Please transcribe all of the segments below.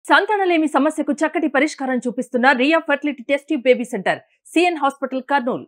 సంతానలేమి సమస్యకు చక్కటి పరిష్కారం చూపిస్తున్న Riya fertility test baby centre C N hospital Kurnool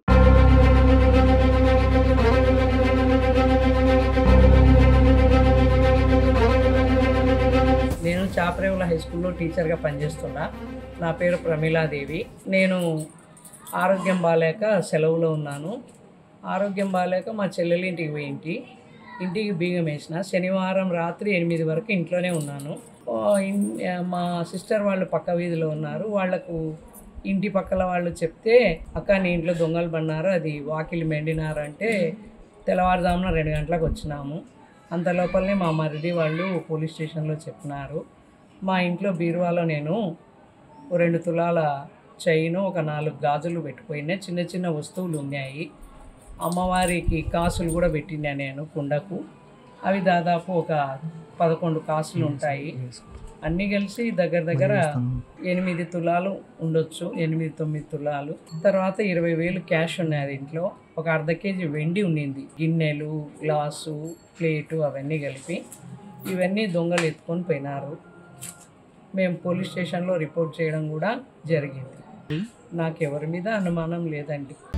నేను చాపరేవుల హై స్కూల్లో టీచర్గా పనిచేస్తున్నా నా పేరు ప్రమీలాదేవి నేను ఆరోగ్యం బాగాలేక సెలవులో ఉన్నాను ఆరోగ్యం బాగాలేక మా చెల్లెలి ఇంటికి పోయింటి ఇంటికి బీగం వేసిన శనివారం రాత్రి ఎనిమిది వరకు ఇంట్లోనే ఉన్నాను ఓ, ఇన్- మా సిస్టర్ వాళ్ళు పక్క వీధిలో ఉన్నారు వాళ్లకు ఇంటి పక్కల వాళ్ళు చెప్తే అక్క నీ ఇంట్లో దొంగలు పడినారు అది వాకిలి మెండినారు అంటే తెల్లవారుజామున రెండు గంటలకు వచ్చినాము అంత లోపలనే మా మరిది వాళ్ళు పోలీస్ స్టేషన్లో చెప్పినారు మా ఇంట్లో బీరువాలో నేను ఓ రెండు తులాల చైను ఒక నాలుగు గాజులు పెట్టుకుపోయినా చిన్న చిన్న వస్తువులు ఉన్నాయి అమ్మవారికి కాసులు కూడా పెట్టినా నేను కుండకు అవి దాదాపు ఒక పదకొండు కాసులు ఉంటాయి అన్నీ కలిసి దగ్గర దగ్గర ఎనిమిది తులాలు ఉండొచ్చు ఎనిమిది తొమ్మిది తులాలు తర్వాత ఇరవై వేలు క్యాష్ ఉన్నాయి దీంట్లో ఒక అర్ధ కేజీ వెండి ఉండింది గిన్నెలు గ్లాసు ప్లేటు అవన్నీ కలిపి ఇవన్నీ దొంగలు ఎత్తుకొని పోయినారు మేము పోలీస్ స్టేషన్లో రిపోర్ట్ చేయడం కూడా జరిగింది నాకు ఎవరి మీద అనుమానం లేదండి